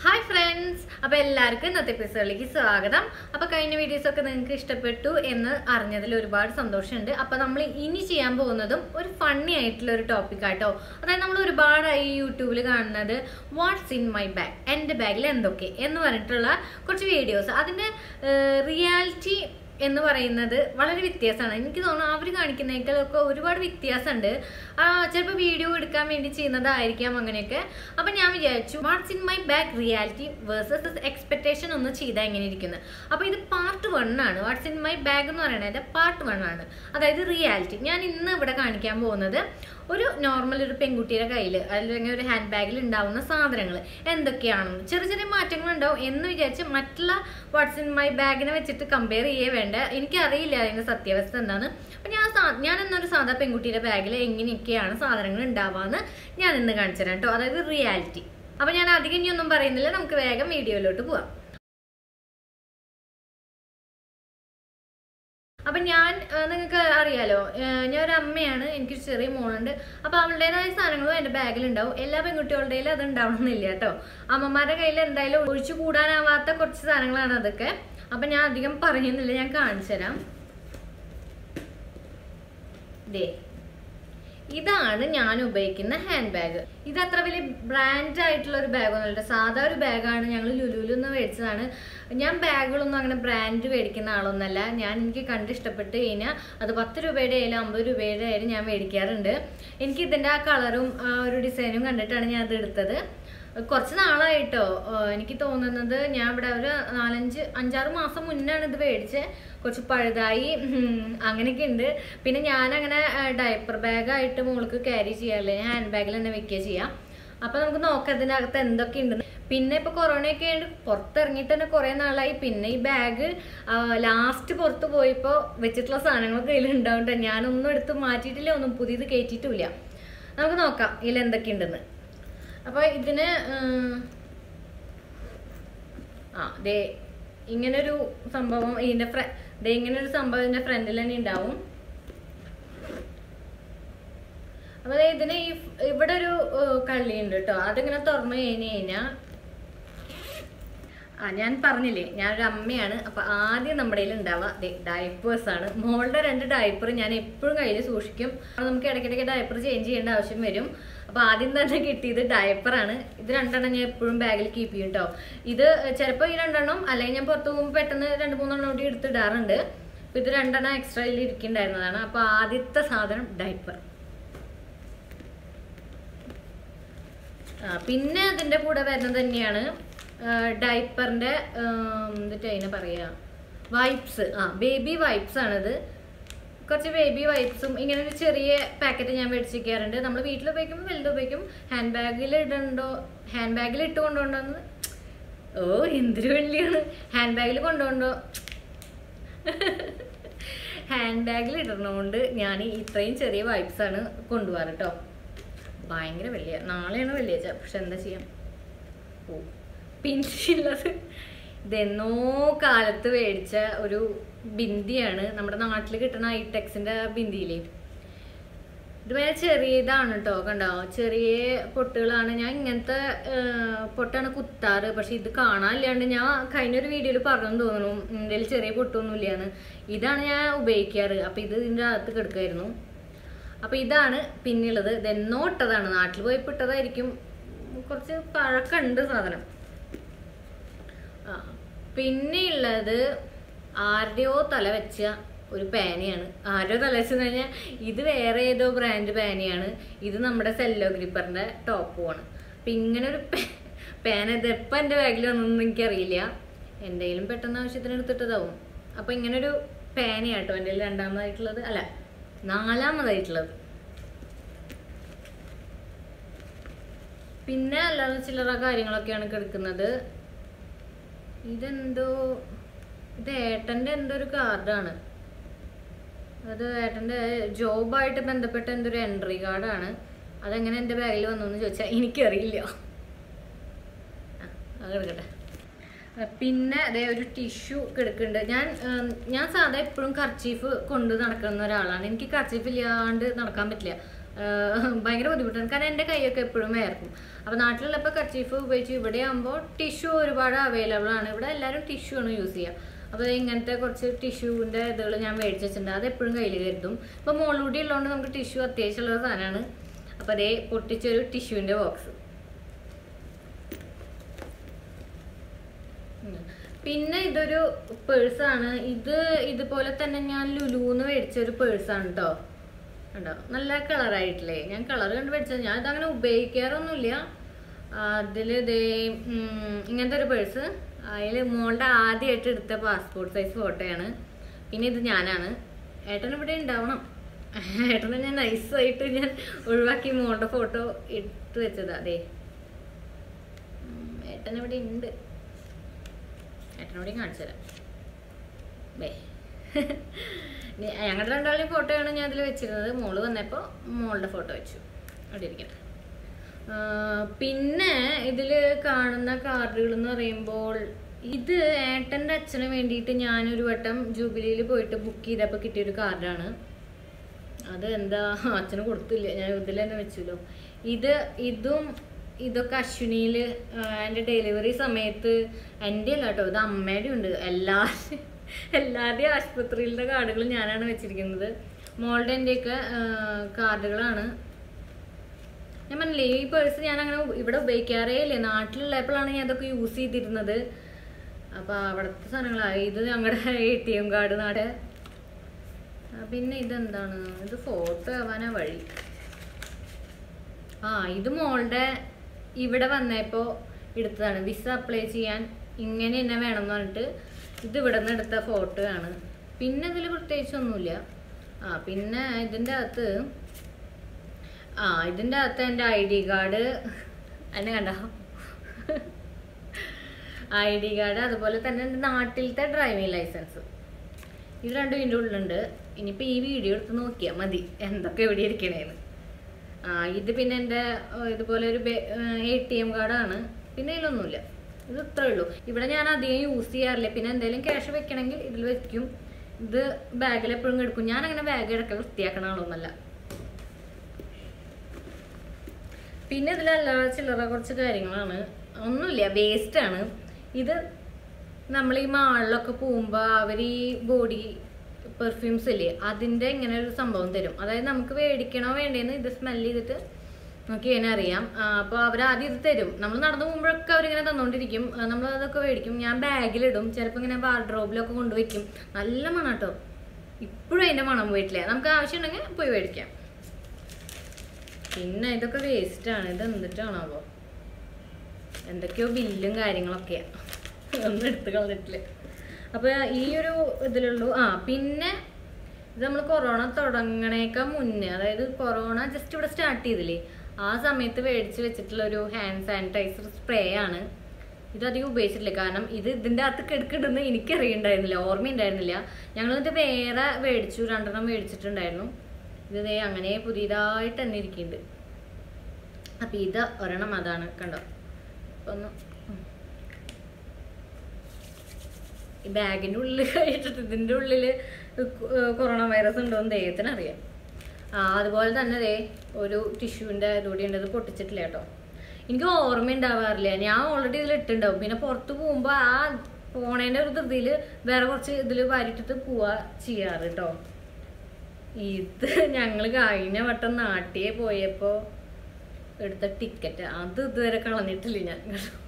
Hi friends അപ്പോൾ എല്ലാവർക്കും ഇന്നത്തെ എപ്പിസോഡിലേക്ക് സ്വാഗതം അപ്പോൾ കഴിഞ്ഞ വീഡിയോസ് ഒക്കെ നിങ്ങൾക്ക് ഇഷ്ടപ്പെട്ടു എന്ന് അറിഞ്ഞതിൽ ഒരുപാട് സന്തോഷമുണ്ട് അപ്പോൾ നമ്മൾ ഇനി ചെയ്യാൻ പോകുന്നതും ഒരു ഫണ്ണി ആയിട്ടുള്ള ഒരു ടോപ്പിക് ആട്ടോ അതായത് നമ്മൾ ഒരുപാടായി യൂട്യൂബിൽ കാണുന്നത് വാട്ട്സ് ഇൻ മൈ ബാഗ് എൻ്റെ ബാഗിൽ എന്തൊക്കെ എന്ന് പറഞ്ഞിട്ടുള്ള കുറച്ച് വീഡിയോസ് അതിൻ്റെ റിയാലിറ്റി എന്ന് പറയുന്നത് വളരെ വ്യത്യാസമാണ് എനിക്ക് തോന്നുന്നു അവർ കാണിക്കുന്നതിനേക്കാളൊക്കെ ഒരുപാട് വ്യത്യാസമുണ്ട് ചിലപ്പോൾ വീഡിയോ എടുക്കാൻ വേണ്ടി ചെയ്യുന്നതായിരിക്കാം അങ്ങനെയൊക്കെ അപ്പം ഞാൻ വിചാരിച്ചു what's in my back reality versus expectation ഒന്ന് ചെയ്താൽ എങ്ങനെ ഇരിക്കുന്നത് അപ്പോൾ ഇത് പാർട്ട് വൺ ആണ് വാട്ട്സ് ഇൻ മൈ ബാഗ് എന്ന് പറയുന്നത് പാർട്ട് വൺ ആണ് അതായത് റിയാലിറ്റി ഞാൻ ഇന്ന് ഇവിടെ കാണിക്കാൻ പോകുന്നത് ഒരു നോർമൽ ഒരു പെൺകുട്ടിയുടെ കയ്യിൽ അല്ലെങ്കിൽ ഒരു ഹാൻഡ് ബാഗിൽ ഉണ്ടാവുന്ന സാധനങ്ങൾ എന്തൊക്കെയാണെന്ന് ചെറിയ ചെറിയ മാറ്റങ്ങൾ ഉണ്ടാവും എന്ന് വിചാരിച്ച് മറ്റുള്ള വാട്ട്സ് ഇൻ മൈ ബാഗിനെ വെച്ചിട്ട് കമ്പയർ ചെയ്യേ വേണ്ട എനിക്കറിയില്ല അതിൻ്റെ സത്യാവസ്ഥ എന്താണ് അപ്പം ഞാൻ സാ- ഞാൻ എന്നൊരു സാധാ പെൺകുട്ടിയുടെ ബാഗിൽ എങ്ങനെയൊക്കെയാണ് സാധനങ്ങൾ ഉണ്ടാവാന്ന് ഞാൻ ഇന്ന് കാണിച്ചു തരാം കേട്ടോ അതായത് റിയാലിറ്റി അപ്പം ഞാൻ അധികം ഇനിയൊന്നും പറയുന്നില്ല നമുക്ക് വേഗം വീഡിയോയിലോട്ട് പോവാം അപ്പം ഞാൻ നിങ്ങൾക്ക് അറിയാലോ ഏഹ് ഞാൻ ഒരു അമ്മയാണ് എനിക്കൊരു ചെറിയ മോളുണ്ട് അപ്പോൾ അവളുടേതായ സാധനങ്ങളും എൻ്റെ ബാഗിലുണ്ടാവും എല്ലാ പെൺകുട്ടികളുടെയിലും അത് ഉണ്ടാവണമെന്നില്ല കേട്ടോ അമ്മമാരുടെ കയ്യിൽ എന്തായാലും ഒഴിച്ചു കൂടാനാവാത്ത കുറച്ച് സാധനങ്ങളാണ് അതൊക്കെ അപ്പം ഞാൻ അധികം പറയുന്നില്ല ഞാൻ കാണിച്ചു തരാം ദേ ഇതാണ് ഞാൻ ഉപയോഗിക്കുന്ന ഹാൻഡ് ബാഗ് ഇത് അത്ര വലിയ ബ്രാൻഡ് ആയിട്ടുള്ള ഒരു ബാഗൊന്നുമല്ല സാധാ ഒരു ബാഗാണ് ഞങ്ങൾ ലുലുവിൽ നിന്ന് മേടിച്ചതാണ് ഞാൻ ബാഗുകളൊന്നും അങ്ങനെ ബ്രാൻഡ് മേടിക്കുന്ന ആളൊന്നല്ല ഞാൻ എനിക്ക് കണ്ട് ഇഷ്ടപ്പെട്ട് കഴിഞ്ഞാൽ അത് പത്ത് രൂപയുടെ ആയാലും അമ്പത് രൂപയുടെ ആയാലും ഞാൻ മേടിക്കാറുണ്ട് എനിക്ക് ഇതിൻ്റെ ആ കളറും ആ ഒരു ഡിസൈനും കണ്ടിട്ടാണ് ഞാൻ അത് എടുത്തത് കുറച്ച് നാളായിട്ടോ ഏഹ് എനിക്ക് തോന്നുന്നത് ഞാൻ ഇവിടെ ഒരു നാലഞ്ച് അഞ്ചാറ് മാസം മുന്നാണ് ഇത് മേടിച്ചത് കുറച്ച് പഴുതായി ഉം, അങ്ങനെയൊക്കെ ഉണ്ട് പിന്നെ ഞാനങ്ങനെ ഡയപ്പർ ബാഗായിട്ട് മോൾക്ക് ക്യാരി ചെയ്യാറില്ല ഞാൻ ഹാൻഡ് ബാഗിൽ തന്നെ വെക്കുക ചെയ്യാം അപ്പൊ നമുക്ക് നോക്കാം ഇതിനകത്ത് എന്തൊക്കെ ഉണ്ടെന്ന് പിന്നെ ഇപ്പൊ കൊറോണയൊക്കെ ആയിട്ട് പുറത്തിറങ്ങിയിട്ട് തന്നെ കുറെ നാളായി പിന്നെ ഈ ബാഗ് ലാസ്റ്റ് പുറത്ത് പോയപ്പോ വെച്ചിട്ടുള്ള സാധനങ്ങളൊക്കെ കയ്യിൽ ഉണ്ടാവണ്ട ഞാനൊന്നും എടുത്ത് മാറ്റിയിട്ടില്ല ഒന്നും പുതിയത് കയറ്റിയിട്ടില്ല നമുക്ക് നോക്കാം ഇതിൽ എന്തൊക്കെ ഉണ്ടെന്ന് അപ്പൊ ഇതിന് ഉം, ആ ദേ ഇങ്ങനൊരു സംഭവം ഇതിന്റെ ഫ്ര ദേ ഇങ്ങനൊരു സംഭവം ഇതിന്റെ ഫ്രണ്ടിൽ തന്നെ ഉണ്ടാവും അപ്പൊ ദേ ഇതിന് ഈ ഫ്- ഇവിടെ ഒരു ഏഹ്, കള്ളി ഉണ്ട് കേട്ടോ അതിങ്ങനെ തുറന്നു കഴിഞ്ഞ് കഴിഞ്ഞാൽ ആ ഞാൻ പറഞ്ഞില്ലേ ഞാനൊരു അമ്മയാണ് അപ്പൊ ആദ്യം നമ്മുടെ കയ്യിൽ ഉണ്ടാവുക ഡയപ്പേഴ്സ് ആണ് മോളുടെ രണ്ട് ഡയപ്പർ ഞാൻ എപ്പോഴും കയ്യിൽ സൂക്ഷിക്കും അത് നമുക്ക് ഇടയ്ക്കിടയ്ക്ക് ഡയപ്പർ ചേഞ്ച് ചെയ്യേണ്ട ആവശ്യം വരും അപ്പൊ ആദ്യം തന്നെ കിട്ടിയത് ഡയപ്പറാണ് ഇത് രണ്ടെണ്ണം ഞാൻ എപ്പോഴും ബാഗിൽ കീപ്പ് ചെയ്യും കേട്ടോ ഇത് ചിലപ്പോൾ ഈ രണ്ടെണ്ണം അല്ലെങ്കിൽ ഞാൻ പുറത്ത് പോകുമ്പോൾ പെട്ടെന്ന് രണ്ട് മൂന്നെണ്ണം കൂടി എടുത്തിടാറുണ്ട് അപ്പൊ ഇത് രണ്ടെണ്ണം എക്സ്ട്രാ ഇതിൽ ഇരിക്കുന്നുണ്ടായിരുന്നതാണ് അപ്പൊ ആദ്യത്തെ സാധനം ഡയപ്പർ ആ, പിന്നെ അതിന്റെ കൂടെ വരുന്നത് തന്നെയാണ് ഡൈപ്പറിന്റെ എന്നിട്ട് അതിനെ പറയാ വൈപ്സ് ആ ബേബി വൈപ്സ് ആണിത് കുറച്ച് ബേബി വൈപ്സും ഇങ്ങനെ ഒരു ചെറിയ പാക്കറ്റ് ഞാൻ മേടിച്ചിരിക്കാറുണ്ട് നമ്മൾ വീട്ടിൽ ഉപയോഗിക്കുമ്പോൾ വലുത് ഉപയോഗിക്കും ഹാൻഡ് ബാഗിൽ ഇടണ്ടോ ഹാൻഡ് ബാഗിൽ ഇട്ട് കൊണ്ടുപോകണ്ടോന്ന് ഓ എന്തൊരു വെള്ളിയാണ് ഹാൻഡ് ബാഗിൽ കൊണ്ടുപോകണ്ടോ ഹാൻഡ് ബാഗിൽ ഇടണോണ്ട് ഞാൻ ഇത്രയും ചെറിയ വൈപ്സ് ആണ് കൊണ്ടുപോകാറ് കേട്ടോ ഭയങ്കര വെള്ളിയ നാളെയാണ് വെള്ളിയാഴ്ച പക്ഷെ എന്താ ചെയ്യാം ഓ പിന്നെയുള്ളത് ഇതെന്നോ കാലത്ത് മേടിച്ച ഒരു ബിന്ദിയാണ് നമ്മുടെ നാട്ടിൽ കിട്ടുന്ന ഐടെക്സിന്റെ ബിന്ദിയില്ലേ ഇത് വേറെ ചെറിയതാണ് കേട്ടോ കണ്ടോ ചെറിയ പൊട്ടുകളാണ് ഞാൻ ഇങ്ങനത്തെ ആ, പൊട്ടാണ് കുത്താറ് പക്ഷെ ഇത് കാണാനില്ലാണ്ട് ഞാൻ കഴിഞ്ഞൊരു വീഡിയോയിൽ പറഞ്ഞു തോന്നുന്നു എൻ്റെ ചെറിയ പൊട്ടൊന്നുമില്ലാന്ന് ഇതാണ് ഞാൻ ഉപയോഗിക്കാറ് അപ്പൊ ഇത് ഇതിൻ്റെ അകത്ത് കിടക്കുമായിരുന്നു അപ്പൊ ഇതാണ് പിന്നുള്ളത് ഇത് എന്നോ ഇട്ടതാണ് നാട്ടിൽ പോയപ്പോ ഇട്ടതായിരിക്കും കുറച്ച് പഴക്കമുണ്ട് സാധനം ആ പിന്നെയുള്ളത് ആരുടെയോ തല വെച്ച ഒരു പേനയാണ് ആരുടെയോ തല വെച്ചെന്ന് കഴിഞ്ഞാൽ ഇത് വേറെ ഏതോ ബ്രാൻഡ് പേനയാണ് ഇത് നമ്മുടെ സെല്ലോ ഗ്രിപ്പറിന്റെ ടോപ്പുമാണ് അപ്പൊ ഇങ്ങനെ ഒരു പേ- പേന ഇത് എപ്പോൾ എൻ്റെ ബാഗിൽ വന്നൊന്നും എനിക്കറിയില്ല എന്തെങ്കിലും പെട്ടെന്ന് ആവശ്യത്തിന് എടുത്തിട്ടതാവും അപ്പൊ ഇങ്ങനെ ഒരു പേനയാട്ടോ എൻ്റെ കയ്യിൽ രണ്ടാമതായിട്ടുള്ളത് അല്ല നാലാമതായിട്ടുള്ളത് പിന്നെ അല്ലാതെ ചില്ലറ കാര്യങ്ങളൊക്കെയാണ് കിടക്കുന്നത് ഇതെന്തോ ഇത് ഏട്ടന്റെ എന്തോ ഒരു കാർഡാണ് അത് ഏട്ടന്റെ ജോബായിട്ട് ബന്ധപ്പെട്ട എന്തോ ഒരു എൻട്രി കാർഡാണ് അതെങ്ങനെ എൻ്റെ ബാഗിൽ വന്നു എന്ന് ചോദിച്ചാൽ എനിക്കറിയില്ല ആ, അത് കിടക്കട്ടെ ആ, പിന്നെ അതേ ഒരു ടിഷ്യൂ കിടക്കുന്നുണ്ട് ഞാൻ ഉം, ഞാൻ സാധാ എപ്പോഴും കർച്ചീഫ് കൊണ്ട് നടക്കുന്ന ഒരാളാണ് എനിക്ക് കർച്ചീഫ് ഇല്ലാണ്ട് നടക്കാൻ പറ്റില്ല ആഹ് ഭയങ്കര ബുദ്ധിമുട്ടാണ് കാരണം എൻ്റെ കൈയൊക്കെ എപ്പോഴും വേർക്കും അപ്പോൾ നാട്ടിലുള്ളപ്പോൾ കർച്ചീഫ് ഉപയോഗിച്ച് ഇവിടെ ആകുമ്പോൾ ടിഷ്യൂ ഒരുപാട് അവൈലബിൾ ആണ് ഇവിടെ എല്ലാവരും ടിഷ്യൂ ആണ് യൂസ് ചെയ്യുക അപ്പോൾ ഇങ്ങനത്തെ കുറച്ച് ടിഷ്യൂവിൻ്റെ ഇതുകൾ ഞാൻ മേടിച്ച് വെച്ചിട്ടുണ്ട് അത് എപ്പോഴും കയ്യിൽ കരുതും ഇപ്പോൾ മോളൂടി ഉള്ളതുകൊണ്ട് നമുക്ക് ടിഷ്യൂ അത്യാവശ്യമുള്ള സാധനമാണ് അപ്പോൾ അതേ പൊട്ടിച്ചൊരു ടിഷ്യൂവിൻ്റെ ബോക്സ് ഉം. പിന്നെ ഇതൊരു പേഴ്സാണ് ഇത് ഇതുപോലെ തന്നെ ഞാൻ ലുലുന്ന് മേടിച്ച ഒരു പേഴ്സാണ് കേട്ടോ ഉണ്ടോ നല്ല കളറായിട്ടില്ലേ ഞാൻ കളർ കണ്ട് മേടിച്ചത് ഞാൻ ഇതങ്ങനെ ഉപയോഗിക്കാറൊന്നുമില്ല അതിൽ ഇതേ ഉം, ഇങ്ങനത്തെ ഒരു പേഴ്സ് അതിൽ മോളുടെ ആദ്യമായിട്ട് എടുത്ത പാസ്പോർട്ട് സൈസ് ഫോട്ടോയാണ് പിന്നെ ഇത് ഞാനാണ് ഏട്ടൻ ഇവിടെ ഉണ്ടാവണം ഏട്ടനെ ഞാൻ നൈസായിട്ട് ഞാൻ ഒഴിവാക്കി മോളുടെ ഫോട്ടോ എടുത്ത് വെച്ചതാ അതെ ഏട്ടൻ ഇവിടെ ഉണ്ട് ഏട്ടനോടെയും കാണിച്ചു തരാം ബേ നി- ഞങ്ങളുടെ രണ്ടാളുടെയും ഫോട്ടോയാണ് ഞാൻ അതിൽ വെച്ചിരുന്നത് മോള് വന്നപ്പോൾ മോളുടെ ഫോട്ടോ വെച്ചു അവിടെ ഇരിക്കട്ടെ ആ, പിന്നെ ഇതിൽ കാണുന്ന കാർഡുകൾ എന്ന് പറയുമ്പോൾ ഇത് ഏട്ടൻ്റെ അച്ഛന് വേണ്ടിയിട്ട് ഞാനൊരു വട്ടം ജൂബിലിയിൽ പോയിട്ട് ബുക്ക് ചെയ്തപ്പോൾ കിട്ടിയൊരു കാർഡാണ് അത് എന്താ അച്ഛന് കൊടുത്തില്ല ഞാൻ ഇതിൽ തന്നെ വെച്ചല്ലോ ഇത് ഇതും ഇതൊക്കെ അശ്വിനിയിൽ എൻ്റെ ഡെലിവറി സമയത്ത് എൻ്റെ അല്ല കേട്ടോ ഇത് അമ്മയുടെ ഉണ്ട് എല്ലാ എല്ലാവരുടെയും ആശുപത്രിയിലെ കാർഡുകൾ ഞാനാണ് വെച്ചിരിക്കുന്നത് മോളുടെ എൻ്റെയൊക്കെ കാർഡുകളാണ് ഞാൻ പറഞ്ഞില്ലേ ഈ പേഴ്സ് ഞാൻ അങ്ങനെ ഇവിടെ ഉപയോഗിക്കാറേ ഇല്ല നാട്ടിലുള്ളപ്പോഴാണ് ഞാൻ അതൊക്കെ യൂസ് ചെയ്തിരുന്നത് അപ്പൊ അവിടുത്തെ സാധനങ്ങളാണ് ഇത് ഞങ്ങളുടെ എ ടി എം കാർഡ് നാട് ആ, പിന്നെ ഇതെന്താണ് ഇത് ഫോട്ടോ ആവാനാ വഴി ആ ഇത് മോളുടെ ഇവിടെ വന്നപ്പോ എടുത്തതാണ് വിസ അപ്ലൈ ചെയ്യാൻ ഇങ്ങനെ തന്നെ വേണം എന്ന് പറഞ്ഞിട്ട് ഇത് ഇവിടെ നിന്ന് എടുത്ത ഫോട്ടോ ആണ് പിന്നെ ഇതിൽ പ്രത്യേകിച്ചൊന്നുമില്ല ആ പിന്നെ ഇതിൻ്റെ അകത്ത് ആ ഇതിൻ്റെ അകത്ത് എൻ്റെ ഐ ഡി കാർഡ് എന്നെ കണ്ടോ ഐ ഡി കാർഡ് അതുപോലെ തന്നെ എൻ്റെ നാട്ടിലത്തെ ഡ്രൈവിംഗ് ലൈസൻസ് ഇത് രണ്ടും ഇതിൻ്റെ ഉള്ളിലുണ്ട് ഇനിയിപ്പോൾ ഈ വീഡിയോ എടുത്ത് നോക്കിയാൽ മതി എന്തൊക്കെ എവിടെ ഇരിക്കണേന്ന് ആ ഇത് പിന്നെ എൻ്റെ ഏഹ്, ഇതുപോലെ ഒരു എ ടി എം കാർഡാണ് പിന്നെ ഇതിലൊന്നുമില്ല ഇത് ഇത്രേ ഉള്ളൂ ഇവിടെ ഞാൻ അധികം യൂസ് ചെയ്യാറില്ല പിന്നെ എന്തെങ്കിലും ക്യാഷ് വെക്കണമെങ്കിൽ ഇതിൽ വെക്കും ഇത് ബാഗിൽ എപ്പോഴും എടുക്കും ഞാൻ അങ്ങനെ ബാഗ് ഇടയ്ക്ക് വൃത്തിയാക്കണ ആളൊന്നല്ല പിന്നെ ഇതിലല്ല ചില്ലറ കുറച്ച് കാര്യങ്ങളാണ് ഒന്നുമില്ല വേസ്റ്റ് ആണ് ഇത് നമ്മൾ ഈ മാളിലൊക്കെ പോകുമ്പോൾ അവർ ഈ ബോഡി പെർഫ്യൂംസ് ഇല്ലേ അതിൻ്റെ ഇങ്ങനെ ഒരു സംഭവം തരും അതായത് നമുക്ക് മേടിക്കണോ വേണ്ടേന്ന് ഇത് സ്മെല് ചെയ്തിട്ട് നമുക്ക് ഇതിനെ അറിയാം അപ്പോൾ അവർ ആദ്യം ഇത് തരും നമ്മൾ നടന്നു പോകുമ്പോഴൊക്കെ അവരിങ്ങനെ തന്നുകൊണ്ടിരിക്കും നമ്മൾ അതൊക്കെ മേടിക്കും ഞാൻ ബാഗിലിടും ചിലപ്പോൾ ഇങ്ങനെ വാർഡ്രോബിലൊക്കെ കൊണ്ടുവയ്ക്കും നല്ല മണം കേട്ടോ ഇപ്പോഴും അതിൻ്റെ മണം പോയിട്ടില്ല നമുക്ക് ആവശ്യമുണ്ടെങ്കിൽ പോയി മേടിക്കാം പിന്നെ ഇതൊക്കെ വേസ്റ്റ് ആണ് ഇത് എന്തിട്ടാണാവോ എന്തൊക്കെയോ ബില്ലും കാര്യങ്ങളൊക്കെയാ ഒന്നും എടുത്ത് കളഞ്ഞിട്ടില്ല അപ്പൊ ഈ ഒരു ഇതിലുള്ളൂ ആ പിന്നെ ഇത് നമ്മൾ കൊറോണ തുടങ്ങണേക്കാൾ മുന്നേ അതായത് കൊറോണ ജസ്റ്റ് ഇവിടെ സ്റ്റാർട്ട് ചെയ്തില്ലേ ആ സമയത്ത് മേടിച്ച് വെച്ചിട്ടുള്ള ഒരു ഹാൻഡ് സാനിറ്റൈസർ സ്പ്രേ ആണ് ഇത് അധികം ഉപയോഗിച്ചിട്ടില്ല കാരണം ഇത് ഇതിൻ്റെ അകത്ത് കിടക്കിടുന്ന് എനിക്കറിയണ്ടായിരുന്നില്ല ഓർമ്മയുണ്ടായിരുന്നില്ല ഞങ്ങൾ എന്നിട്ട് വേറെ മേടിച്ചു രണ്ടെണ്ണം മേടിച്ചിട്ടുണ്ടായിരുന്നു ഇത് ദേ അങ്ങനെ പുതിയതായിട്ട് തന്നെ ഇരിക്കുന്നുണ്ട് അപ്പം ഇത് ഒരെണ്ണം അതാണ് കണ്ടോ ഇപ്പൊ ഒന്ന് ഉം. ഈ ബാഗിൻ്റെ ഉള്ളിൽ കഴിച്ചിട്ട് ഇതിൻ്റെ ഉള്ളിൽ കൊറോണ വൈറസ് ഉണ്ടോ എന്ന് ദൈവത്തിന് അറിയാം ആ അതുപോലെ തന്നെ ദേ ഒരു ടിഷ്യൂവിൻ്റെ ഇതുകൂടി ഉണ്ട് ഇത് പൊട്ടിച്ചിട്ടില്ല കേട്ടോ എനിക്ക് ഓർമ്മ ഉണ്ടാവാറില്ല ഞാൻ ഓൾറെഡി ഇതിൽ ഇട്ടുണ്ടാവും പിന്നെ പുറത്ത് പോകുമ്പോൾ ആ പോണേൻ്റെ ഒരു ധൃതിയിൽ വേറെ കുറച്ച് ഇതിൽ വാരിട്ടിട്ട് പോവാ ചെയ്യാറ് കേട്ടോ ഇത് ഞങ്ങൾ കഴിഞ്ഞ വട്ടം നാട്ടിയെ പോയപ്പോ എടുത്ത ടിക്കറ്റ് അത് ഇതുവരെ കളഞ്ഞിട്ടില്ല ഞാൻ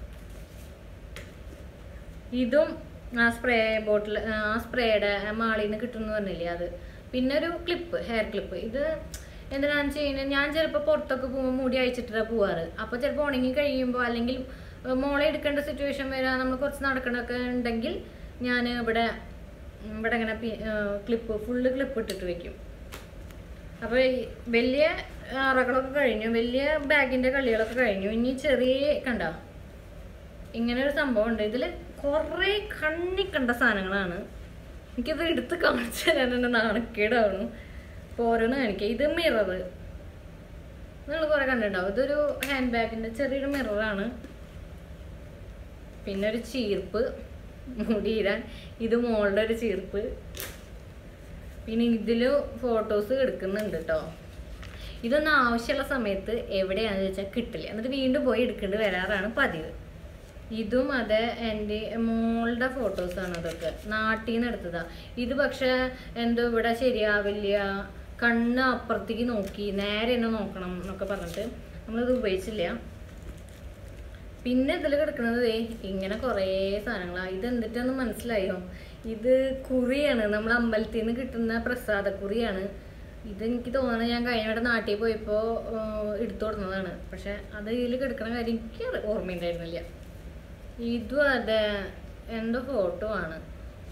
ഇതും ആ സ്പ്രേ ബോട്ടിൽ ആ സ്പ്രേയുടെ മാളിൽ നിന്ന് കിട്ടുമെന്ന് പറഞ്ഞില്ലേ അത് പിന്നെ ഒരു ക്ലിപ്പ് ഹെയർ ക്ലിപ്പ് ഇത് എന്തിനാന്ന് വെച്ച് കഴിഞ്ഞാൽ ഞാൻ ചിലപ്പോൾ പുറത്തൊക്കെ പോകുമ്പോൾ മുടി അയച്ചിട്ടാണ് പോവാറ് അപ്പോൾ ചിലപ്പോൾ ഉണങ്ങി കഴിയുമ്പോൾ അല്ലെങ്കിൽ ഏഹ്, മോളെ എടുക്കേണ്ട സിറ്റുവേഷൻ വരാൻ നമ്മൾ കുറച്ച് നടക്കണമൊക്കെ ഉണ്ടെങ്കിൽ ഞാൻ ഇവിടെ ഉം, ഇവിടെ ഇങ്ങനെ ക്ലിപ്പ് ഫുള്ള് ക്ലിപ്പ് ഇട്ടിട്ട് വെക്കും അപ്പോൾ ഈ വലിയ അറകളൊക്കെ കഴിഞ്ഞു വലിയ ബാഗിന്റെ കളികളൊക്കെ കഴിഞ്ഞു ഇനി ചെറിയ കണ്ട ഇങ്ങനെ ഒരു സംഭവം ഉണ്ട് ഇതിൽ കുറേ കണ്ണി കണ്ട സാധനങ്ങളാണ് എനിക്കിത് എടുത്ത് കാണിച്ചു തരാൻ തന്നെ നാണക്കേടാവണു അപ്പോൾ ഓരോന്ന് കാണിക്കാം ഇത് മിറർ നിങ്ങൾ കുറേ കണ്ടിട്ടുണ്ടാവും ഇതൊരു ഹാൻഡ് ബാഗിന്റെ ചെറിയൊരു മിററാണ് പിന്നെ ഒരു ചീർപ്പ് മുടിയിരാൻ ഇത് മോളുടെ ഒരു ചീർപ്പ് പിന്നെ ഇതില് ഫോട്ടോസ് എടുക്കുന്നുണ്ട് കേട്ടോ ഇതൊന്നും ആവശ്യമുള്ള സമയത്ത് എവിടെയാണെന്ന് ചോദിച്ചാൽ കിട്ടില്ല എന്നിട്ട് വീണ്ടും പോയി എടുക്കേണ്ടി വരാറാണ് പതിവ് ഇതും അതെ എൻ്റെ മോളുടെ ഫോട്ടോസാണ് അതൊക്കെ നാട്ടിൽ നിന്ന് എടുത്തതാ ഇത് പക്ഷെ എന്തോ ഇവിടെ ശരിയാവില്ല കണ്ണ് അപ്പുറത്തേക്ക് നോക്കി നേരെ തന്നെ നോക്കണം എന്നൊക്കെ പറഞ്ഞിട്ട് നമ്മളിത് ഉപയോഗിച്ചില്ല പിന്നെ ഇതിൽ കിടക്കുന്നത് ദേ ഇങ്ങനെ കുറേ സാധനങ്ങളാണ് ഇത് എന്തിട്ടാന്ന് മനസ്സിലായോ ഇത് കുറിയാണ് നമ്മുടെ അമ്പലത്തിൽ നിന്ന് കിട്ടുന്ന പ്രസാദക്കുറിയാണ് ഇത് എനിക്ക് തോന്നുന്നത് ഞാൻ കഴിഞ്ഞ വട്ടം നാട്ടിൽ പോയപ്പോൾ എടുത്തു കൊടുക്കുന്നതാണ് പക്ഷെ അത് ഇതിൽ കിടക്കുന്ന കാര്യം എനിക്ക് അറി- ഓർമ്മയുണ്ടായിരുന്നില്ല ഇതും അതെ എന്തോ ഫോട്ടോ ആണ്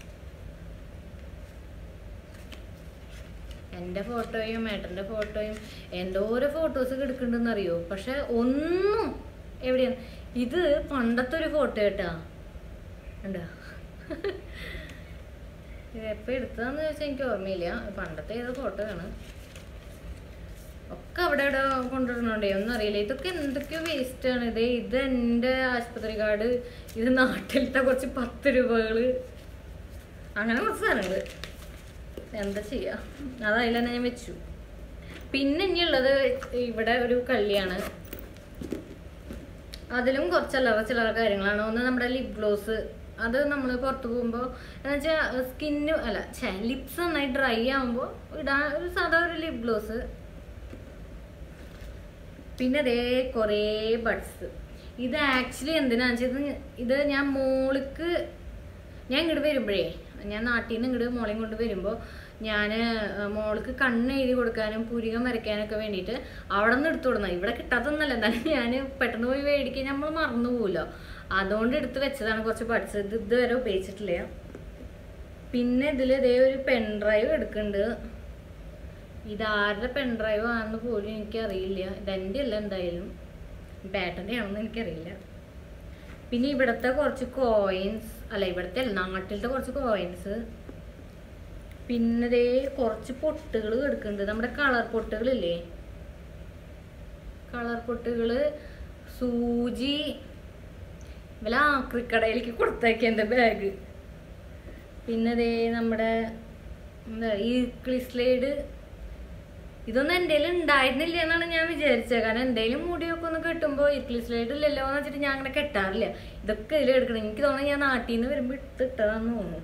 എൻ്റെ ഫോട്ടോയും ഏട്ടൻ്റെ ഫോട്ടോയും എന്തോരോ ഫോട്ടോസ് എടുക്കുന്നുണ്ടെന്ന് അറിയോ പക്ഷെ ഒന്നും എവിടെയാണ് ഇത് പണ്ടത്തെ ഒരു ഫോട്ടോ കേട്ടാ ഉണ്ടോ ഇത് എപ്പോൾ എടുത്തതാന്ന് ചോദിച്ചാൽ എനിക്ക് ഓർമ്മയില്ല പണ്ടത്തെ ഏതോ ഫോട്ടോ ആണ് ഒക്കെ അവിടെ ഇവിടെ കൊണ്ടുവരണോണ്ടേ ഒന്നും അറിയില്ല ഇതൊക്കെ എന്തൊക്കെയോ വേസ്റ്റ് ആണ് ഇത് ഇത് എൻ്റെ ആശുപത്രി കാർഡ് ഇത് നാട്ടിലത്തെ കുറച്ച് പത്ത് രൂപകള് അങ്ങനെ കുറച്ച് സാധനങ്ങള് എന്താ ചെയ്യാ അത് അതിൽ തന്നെ ഞാൻ വെച്ചു പിന്നെ ഇനിയുള്ളത് ഇവിടെ ഒരു കള്ളിയാണ് അതിലും കുറച്ച് അല്ലറ ചില്ലറ കാര്യങ്ങളാണ് ഒന്ന് നമ്മുടെ ലിപ് ഗ്ലോസ് അത് നമ്മൾ പുറത്ത് പോകുമ്പോൾ എന്ന് വെച്ചാൽ സ്കിന്ന് അല്ല ഛേ ലിപ്സ് നന്നായി ഡ്രൈ ആകുമ്പോൾ ഇടാൻ ഒരു സാധാ ഒരു ലിപ് ഗ്ലോസ് പിന്നെ അതേ കുറേ ബഡ്സ് ഇത് ആക്ച്വലി എന്തിനാന്ന് വെച്ചാൽ ഇത് ഇത് ഞാൻ മോൾക്ക് ഞാൻ ഇങ്ങോട്ട് വരുമ്പോഴേ ഞാൻ നാട്ടിൽ നിന്ന് ഇങ്ങോട്ട് മോളെയും കൊണ്ട് വരുമ്പോൾ ഞാൻ മോൾക്ക് കണ്ണ് എഴുതി കൊടുക്കാനും പുരികം വരയ്ക്കാനൊക്കെ വേണ്ടിയിട്ട് അവിടെ നിന്ന് എടുത്തു കൊടുക്കണം ഇവിടെ കിട്ടാത്തൊന്നല്ല എന്നാലും ഞാൻ പെട്ടെന്ന് പോയി മേടിക്കാൻ നമ്മൾ മറന്നു പോകുമല്ലോ അതുകൊണ്ട് എടുത്ത് വെച്ചതാണ് കുറച്ച് പഠിച്ചത് ഇത് ഇതുവരെ ഉപയോഗിച്ചിട്ടില്ല പിന്നെ ഇതിൽ ഇതേ ഒരു പെൻ ഡ്രൈവ് എടുക്കുന്നുണ്ട് ഇതാരുടെ പെൻ ഡ്രൈവ് ആണെന്ന് പോലും എനിക്കറിയില്ല ഇതെൻ്റെ അല്ല എന്തായാലും ബാറ്റൻ്റെ ആണെന്ന് എനിക്കറിയില്ല പിന്നെ ഇവിടുത്തെ കുറച്ച് കോയിൻസ് അല്ല ഇവിടുത്തെ അല്ല നാട്ടിലത്തെ കുറച്ച് കോയിൻസ് പിന്നെ ദേ കുറച്ച് പൊട്ടുകൾ എടുക്കുന്നുണ്ട് നമ്മുടെ കളർ പൊട്ടുകളില്ലേ കളർ പൊട്ടുകള് സൂചി ഇവല ആക്രിക്കടയിലേക്ക് കൊടുത്തേക്ക് എൻ്റെ ബാഗ് പിന്നെ ദേ നമ്മുടെ എന്താ ഈ ക്ലിസ്ലൈഡ് ഇതൊന്നും എൻ്റെ കയ്യിൽ ഉണ്ടായിരുന്നില്ല എന്നാണ് ഞാൻ വിചാരിച്ചത് കാരണം എന്തെങ്കിലും മുടിയൊക്കെ ഒന്ന് കെട്ടുമ്പോൾ ഇക്ലിസ്ലൈഡ് ഇല്ലല്ലോ എന്ന് വെച്ചിട്ട് ഞാൻ അങ്ങനെ കെട്ടാറില്ല ഇതൊക്കെ ഇതിൽ എടുക്കണം എനിക്ക് തോന്നുന്നു ഞാൻ നാട്ടിൽ നിന്ന് വരുമ്പോൾ ഇട്ടിട്ടതാന്ന് തോന്നുന്നു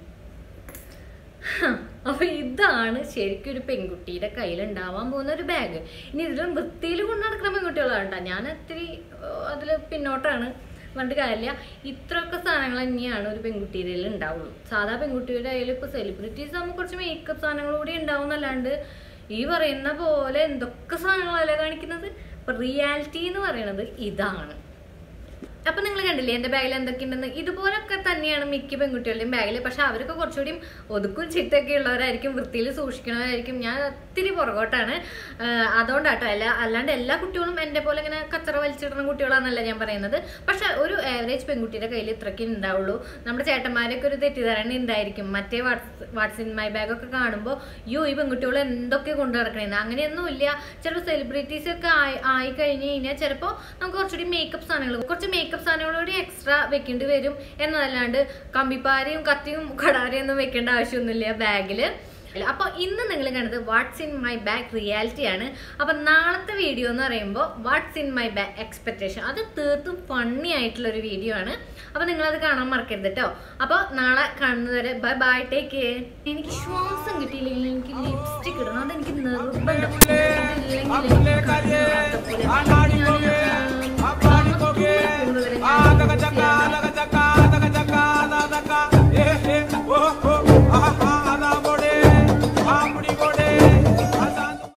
അപ്പൊ ഇതാണ് ശരിക്കും ഒരു പെൺകുട്ടിയുടെ കയ്യിൽ ഉണ്ടാവാൻ പോകുന്ന ഒരു ബാഗ് ഇനി ഇതിലും വൃത്തിയിൽ കൊണ്ടു നടക്കുന്ന പെൺകുട്ടികളാണ് കേട്ടോ ഞാൻ ഒത്തിരി അതിൽ പിന്നോട്ടാണ് പറഞ്ഞിട്ട് കാര്യമില്ല ഇത്രയൊക്കെ സാധനങ്ങൾ തന്നെയാണ് ഒരു പെൺകുട്ടിയുടെ കയ്യിൽ ഉണ്ടാവുള്ളൂ സാധാ പെൺകുട്ടിയുടെ കയ്യിൽ ഇപ്പോൾ സെലിബ്രിറ്റീസ് ആകുമ്പോൾ കുറച്ച് മേക്കപ്പ് സാധനങ്ങൾ കൂടി ഉണ്ടാവും എന്നല്ലാണ്ട് ഈ പറയുന്ന പോലെ എന്തൊക്കെ സാധനങ്ങളല്ല കാണിക്കുന്നത് ഇപ്പൊ റിയാലിറ്റി എന്ന് പറയുന്നത് ഇതാണ് അപ്പൊ നിങ്ങൾ കണ്ടില്ലേ എന്റെ ബാഗിൽ എന്തൊക്കെയുണ്ടെന്ന് ഇതുപോലൊക്കെ തന്നെയാണ് മിക്ക പെൺകുട്ടികളുടെയും ബാഗിൽ പക്ഷെ അവരൊക്കെ കുറച്ചുകൂടി ഒതുക്കും ചിട്ടൊക്കെ ഉള്ളവരായിരിക്കും വൃത്തിയിൽ സൂക്ഷിക്കണവരായിരിക്കും ഞാൻ ഒത്തിരി പുറകോട്ടാണ് ആഹ് അതുകൊണ്ടാട്ടോ അല്ല അല്ലാണ്ട് എല്ലാ കുട്ടികളും എന്റെ പോലെ ഇങ്ങനെ കച്ചറ വലിച്ചിടുന്ന കുട്ടികളാണെന്നല്ല ഞാൻ പറയുന്നത് പക്ഷെ ഒരു ആവറേജ് പെൺകുട്ടിയുടെ കയ്യിൽ ഇത്രയ്ക്ക് ഉണ്ടാവുള്ളൂ നമ്മുടെ ചേട്ടന്മാരൊക്കെ ഒരു തെറ്റിദ്ധാരണ ഉണ്ടായിരിക്കും മറ്റേ what's what's in my bag ഒക്കെ കാണുമ്പോൾ യോ ഈ പെൺകുട്ടികൾ എന്തൊക്കെ കൊണ്ടു നടക്കണേന്ന് അങ്ങനെയൊന്നും ഇല്ല ചിലപ്പോൾ സെലിബ്രിറ്റീസ് ഒക്കെ ആയി ആയി കഴിഞ്ഞ് കഴിഞ്ഞാൽ ചിലപ്പോൾ നമുക്ക് കുറച്ചുകൂടി മേക്കപ്പ് സാധനങ്ങൾ കുറച്ച് മേക്കപ്പ് സാധനങ്ങളോട് എക്സ്ട്രാ വെക്കേണ്ടി വരും എന്നതല്ലാണ്ട് കമ്പിപ്പാരയും കത്തിയും കടാരയും ഒന്നും വെക്കേണ്ട ആവശ്യമൊന്നുമില്ല ബാഗില് അപ്പൊ ഇന്ന് നിങ്ങൾ കണ്ടത് what's in my bag reality ആണ് അപ്പൊ നാളത്തെ വീഡിയോ എന്ന് പറയുമ്പോൾ what's in my bag expectation അത് തീർത്തും ഫണ്ണി ആയിട്ടുള്ള ഒരു വീഡിയോ ആണ് അപ്പൊ നിങ്ങൾ അത് കാണാൻ മറക്കരുത് കേട്ടോ അപ്പൊ നാളെ കാണുന്നവരെ ബൈ ബൈ ടേക്ക് കെയർ എനിക്ക് ശ്വാസം കിട്ടിയില്ലെങ്കിൽ എനിക്ക് ലിപ്സ്റ്റിക് ഇടണം അതെനിക്ക് നിർബന്ധം ഇതില്ലെങ്കിൽ എനിക്ക് കണ്ണ് കാണാത്ത പോലെ